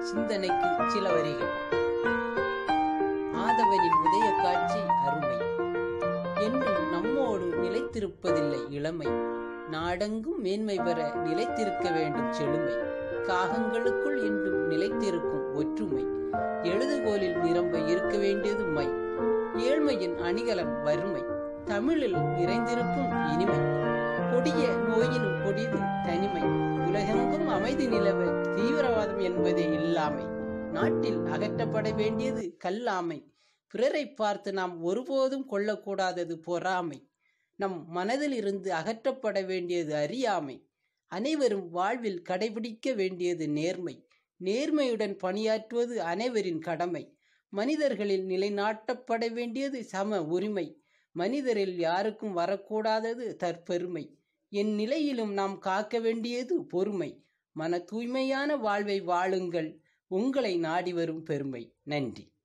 சிந்தனைக்கு சில வரிகள் ஆதவனின் உதய காட்சி அருமை என்றும் நம்மோடு நிலைத்திருப்பதில்லை இளமை நாடெங்கும் மேன்மை பெற நிலைத்திருக்க வேண்டும் செழுமை காகங்களுக்குள் என்றும் நிலைத்திருக்கும் ஒற்றுமை எழுதுகோலில் நிரம்ப இருக்க வேண்டியது மை ஏழ்மையின் அணிகலன் வறுமை தமிழில் நிறைந்திருக்கும் இனிமை கொடிய நோயினும் கொடிது தனிமை உலகெங்கும் அமைதி நிலவ தீவிரவாதம் என்பதே இல்லாமை நாட்டில் அகற்றப்பட வேண்டியது கல்லாமை பிறரை பார்த்து நாம் ஒருபோதும் கொள்ளக்கூடாதது பொறாமை நம் மனதில் இருந்து அகற்றப்பட வேண்டியது அறியாமை அனைவரும் வாழ்வில் கடைபிடிக்க வேண்டியது நேர்மை நேர்மையுடன் பணியாற்றுவது அனைவரின் கடமை மனிதர்களில் நிலைநாட்டப்பட வேண்டியது சம உரிமை மனிதரில் யாருக்கும் வரக்கூடாதது தற்பெருமை என் நிலையிலும் நாம் காக்க வேண்டியது பொறுமை மன தூய்மையான வாழ்வை வாழுங்கள் உங்களை நாடி வரும் பெருமை நன்றி